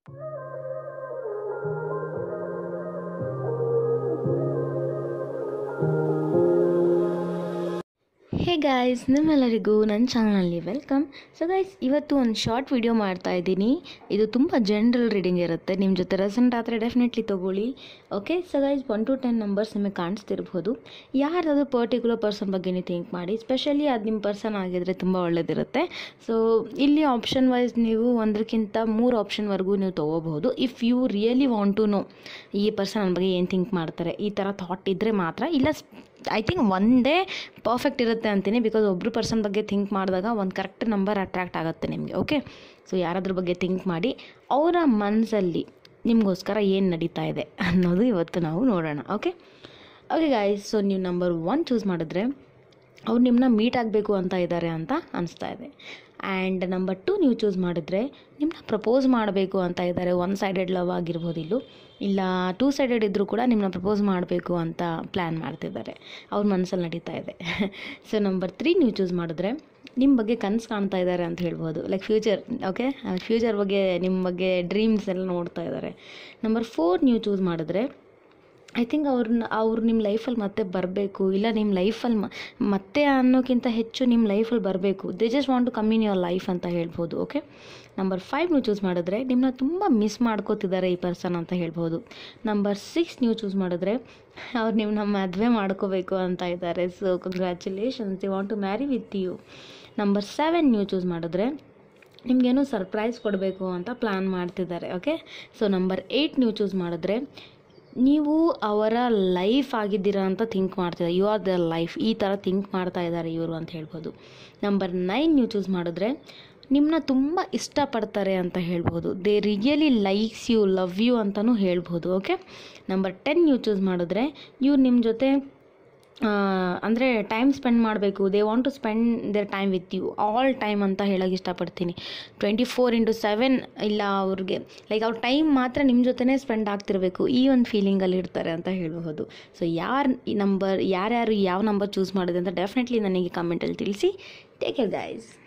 hey guys ನಿಮ್ಮೆಲ್ಲರಿಗೂ ನನ್ನ ಚಾನಲಲ್ಲಿ ವೆಲ್ಕಮ್ ಸೊ ಗೈಸ್ ಇವತ್ತು ಒಂದು ಶಾರ್ಟ್ ವಿಡಿಯೋ ಮಾಡ್ತಾ ಇದ್ದೀನಿ ಇದು ತುಂಬ ಜನರಲ್ ರೀಡಿಂಗ್ ಇರುತ್ತೆ ನಿಮ್ಮ ಜೊತೆ ರೆಸೆಂಟ್ ಆದರೆ ಡೆಫಿನೆಟ್ಲಿ ತೊಗೊಳ್ಳಿ okay so guys one to ten numbers ನಿಮಗೆ ಕಾಣಿಸ್ತಿರ್ಬೋದು ಯಾರಾದರೂ ಪರ್ಟಿಕ್ಯುಲರ್ ಪರ್ಸನ್ ಬಗ್ಗೆ ಥಿಂಕ್ ಮಾಡಿ ಸ್ಪೆಷಲಿ ಅದು ನಿಮ್ಮ ಪರ್ಸನ್ ಆಗಿದ್ರೆ ತುಂಬ ಒಳ್ಳೆಯದಿರುತ್ತೆ ಸೊ ಇಲ್ಲಿ ಆಪ್ಷನ್ ವೈಸ್ ನೀವು ಒಂದಕ್ಕಿಂತ ಮೂರು ಆಪ್ಷನ್ವರೆಗೂ ನೀವು ತೊಗೋಬಹುದು if you really want to know ಈ ಪರ್ಸನ್ ನನ್ನ ಬಗ್ಗೆ ಏನು ಥಿಂಕ್ ಮಾಡ್ತಾರೆ ಈ ಥರ ಥಾಟ್ ಇದ್ದರೆ ಮಾತ್ರ ಇಲ್ಲ ಐ ಥಿಂಕ್ ಒಂದೇ ಪರ್ಫೆಕ್ಟ್ ಇರುತ್ತೆ ಅಂತೀನಿ ಬಿಕಾಸ್ ಒಬ್ಬರು ಪರ್ಸನ್ ಬಗ್ಗೆ ಥಿಂಕ್ ಮಾಡಿದಾಗ ಒಂದು ಕರೆಕ್ಟ್ ನಂಬರ್ ಅಟ್ರಾಕ್ಟ್ ಆಗುತ್ತೆ ನಿಮಗೆ ಓಕೆ ಸೊ ಯಾರಾದ್ರ ಬಗ್ಗೆ ಥಿಂಕ್ ಮಾಡಿ ಅವರ ಮನಸ್ಸಲ್ಲಿ ನಿಮಗೋಸ್ಕರ ಏನು ನಡೀತಾ ಇದೆ ಅನ್ನೋದು ಇವತ್ತು ನಾವು ನೋಡೋಣ ಓಕೆ ಓಕೆ ಗಾಯ್ಸ್ ಸೊ ನೀವು ನಂಬರ್ ಒನ್ ಚೂಸ್ ಮಾಡಿದ್ರೆ ಅವ್ರು ನಿಮ್ಮನ್ನ ಮೀಟ್ ಆಗಬೇಕು ಅಂತ ಇದ್ದಾರೆ ಅಂತ ಅನಿಸ್ತಾ ಇದೆ ಆ್ಯಂಡ್ ನಂಬರ್ ಟು ನೀವು ಚೂಸ್ ಮಾಡಿದ್ರೆ ನಿಮ್ಮನ್ನ ಪ್ರಪೋಸ್ ಮಾಡಬೇಕು ಅಂತ ಇದ್ದಾರೆ ಒನ್ ಸೈಡೆಡ್ ಲವ್ ಆಗಿರ್ಬೋದು ಇಲ್ಲೂ ಇಲ್ಲ ಟೂ ಸೈಡೆಡ್ ಇದ್ದರೂ ಕೂಡ ನಿಮ್ಮನ್ನ ಪ್ರಪೋಸ್ ಮಾಡಬೇಕು ಅಂತ ಪ್ಲ್ಯಾನ್ ಮಾಡ್ತಿದ್ದಾರೆ ಅವ್ರ ಮನಸ್ಸಲ್ಲಿ ನಡೀತಾ ಇದೆ ಸೊ ನಂಬರ್ ತ್ರೀ ನೀವು ಚೂಸ್ ಮಾಡಿದ್ರೆ ನಿಮ್ಮ ಬಗ್ಗೆ ಕನಸು ಕಾಣ್ತಾ ಇದ್ದಾರೆ ಅಂತ ಹೇಳ್ಬೋದು ಲೈಕ್ ಫ್ಯೂಚರ್ ಓಕೆ ಫ್ಯೂಚರ್ ಬಗ್ಗೆ ನಿಮ್ಮ ಬಗ್ಗೆ ಡ್ರೀಮ್ಸ್ ಎಲ್ಲ ನೋಡ್ತಾ ಇದ್ದಾರೆ ನಂಬರ್ ಫೋರ್ ನೀವು ಚೂಸ್ ಮಾಡಿದ್ರೆ ಐ ಥಿಂಕ್ ಅವ್ರನ್ನ ಅವ್ರು ನಿಮ್ಮ ಲೈಫಲ್ಲಿ ಮತ್ತೆ ಬರಬೇಕು ಇಲ್ಲ ನಿಮ್ಮ ಲೈಫಲ್ಲಿ ಮತ್ತೆ ಅನ್ನೋಕ್ಕಿಂತ ಹೆಚ್ಚು ನಿಮ್ಮ ಲೈಫಲ್ಲಿ ಬರಬೇಕು they just want to come in your life ಅಂತ ಹೇಳ್ಬೋದು ಓಕೆ ನಂಬರ್ ಫೈವ್ ನೀವು ಚೂಸ್ ಮಾಡಿದ್ರೆ ನಿಮ್ಮನ್ನ ತುಂಬ ಮಿಸ್ ಮಾಡ್ಕೋತಿದ್ದಾರೆ ಈ ಪರ್ಸನ್ ಅಂತ ಹೇಳ್ಬೋದು ನಂಬರ್ ಸಿಕ್ಸ್ ನೀವು ಚೂಸ್ ಮಾಡಿದ್ರೆ ಅವ್ರು ನಿಮ್ಮನ್ನ ಮದುವೆ ಮಾಡ್ಕೋಬೇಕು ಅಂತ ಇದ್ದಾರೆ so congratulations they want to marry with you number seven ನೀವು ಚೂಸ್ ಮಾಡಿದ್ರೆ ನಿಮಗೇನೋ ಸರ್ಪ್ರೈಸ್ ಕೊಡಬೇಕು ಅಂತ ಪ್ಲ್ಯಾನ್ ಮಾಡ್ತಿದ್ದಾರೆ ಓಕೆ ಸೊ ನಂಬರ್ ಏಯ್ಟ್ ನೀವು ಚೂಸ್ ಮಾಡಿದ್ರೆ ನೀವು ಅವರ ಲೈಫ್ ಆಗಿದ್ದೀರಾ ಅಂತ ಥಿಂಕ್ ಮಾಡ್ತಿದ್ದಾರೆ ಯು ಆರ್ ದ ಲೈಫ್ ಈ ಥರ ಥಿಂಕ್ ಮಾಡ್ತಾ ಇದ್ದಾರೆ ಇವರು ಅಂತ ಹೇಳ್ಬೋದು ನಂಬರ್ ನೈನ್ ನೀವು ಚೂಸ್ ಮಾಡಿದ್ರೆ ನಿಮ್ಮನ್ನ ತುಂಬ ಇಷ್ಟಪಡ್ತಾರೆ ಅಂತ ಹೇಳ್ಬೋದು they really likes you love you ಅಂತಲೂ ಹೇಳ್ಬೋದು ಓಕೆ ನಂಬರ್ ಟೆನ್ ನೀವು ಚೂಸ್ ಮಾಡಿದ್ರೆ ಇವ್ರು ನಿಮ್ಮ ಜೊತೆ ಅಂದರೆ ಟೈಮ್ ಸ್ಪೆಂಡ್ ಮಾಡಬೇಕು they want to spend their time with you all time ಅಂತ ಹೇಳೋಕೆ ಇಷ್ಟಪಡ್ತೀನಿ ಟ್ವೆಂಟಿ ಫೋರ್ ಇಂಟು ಸೆವೆನ್ ಇಲ್ಲ ಅವ್ರಿಗೆ ಲೈಕ್ ಅವ್ರ ಟೈಮ್ ಮಾತ್ರ ನಿಮ್ಮ ಜೊತೆನೇ ಸ್ಪೆಂಡ್ ಆಗ್ತಿರಬೇಕು ಈ ಒಂದು ಫೀಲಿಂಗಲ್ಲಿ ಇರ್ತಾರೆ ಅಂತ ಹೇಳಬಹುದು ಸೊ ಯಾರು ಈ ನಂಬರ್ ಯಾರ್ಯಾರು ಯಾವ ನಂಬರ್ ಚೂಸ್ ಮಾಡಿದೆ ಅಂತ ಡೆಫಿನೆಟ್ಲಿ ನನಗೆ ಕಮೆಂಟಲ್ಲಿ ತಿಳಿಸಿ ಟೇಕ್ ಕೇರ್ ಗೈಸ್